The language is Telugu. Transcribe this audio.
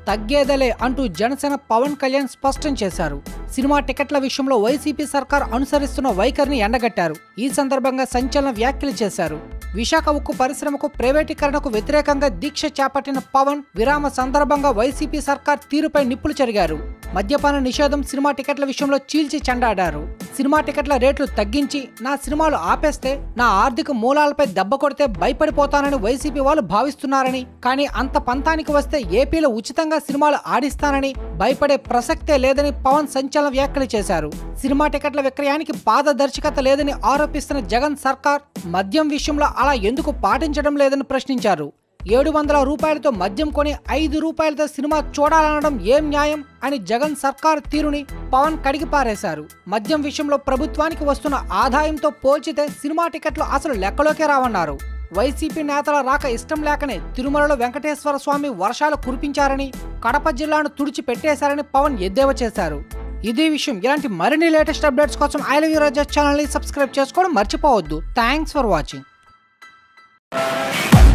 తగ్గేదలే అంటూ జనసేన పవన్ కళ్యాణ్ స్పష్టం చేశారు సినిమా టికెట్ల విషయంలో వైసీపీ సర్కార్ అనుసరిస్తున్న వైఖరిని ఎండగట్టారు ఈ సందర్భంగా సంచలన వ్యాఖ్యలు చేశారు విశాఖ ఉక్కు పరిశ్రమకు ప్రైవేటీకరణకు వ్యతిరేకంగా దీక్ష చేపట్టిన పవన్ విరామ సందర్భంగా వైసీపీ సర్కార్ తీరుపై నిప్పులు చెరిగారు మద్యపాన నిషేధం సినిమా టికెట్ల విషయంలో చీల్చి చెండాడారు సినిమా టికెట్ల రేట్లు తగ్గించి నా సినిమాలు ఆపేస్తే నా ఆర్థిక మూలాలపై దెబ్బ కొడితే భయపడిపోతానని వైసీపీ వాళ్ళు భావిస్తున్నారని కానీ అంత పంతానికి వస్తే ఏపీలో ఉచితంగా సినిమాలు ఆడిస్తానని భయపడే ప్రసక్తే లేదని పవన్ సంచలన వ్యాఖ్యలు చేశారు సినిమా టికెట్ల విక్రయానికి పారదర్శకత లేదని ఆరోపిస్తున్న జగన్ సర్కార్ మద్యం విషయంలో అలా ఎందుకు పాటించడం లేదని ప్రశ్నించారు ఏడు వందల రూపాయలతో మద్యం కొని ఐదు రూపాయలతో సినిమా చూడాలనడం ఏం న్యాయం అని జగన్ సర్కార్ తీరుని పవన్ కడిగి పారేశారు మద్యం విషయంలో ప్రభుత్వానికి వస్తున్న ఆదాయంతో పోల్చితే సినిమా టికెట్లు అసలు లెక్కలోకే రావన్నారు వైసీపీ నేతల రాక ఇష్టం లేకనే తిరుమలలో వెంకటేశ్వర స్వామి వర్షాలు కురిపించారని కడప జిల్లాను తుడిచి పెట్టేశారని పవన్ ఎద్దేవా చేశారు ఇదే విషయం ఇలాంటి మరిన్ని లేటెస్ట్ అప్డేట్స్ కోసం ఐ లవ్ యూ రాజా ఛానల్ని సబ్స్క్రైబ్ చేసుకోవడం మర్చిపోవద్దు థ్యాంక్స్ ఫర్ వాచింగ్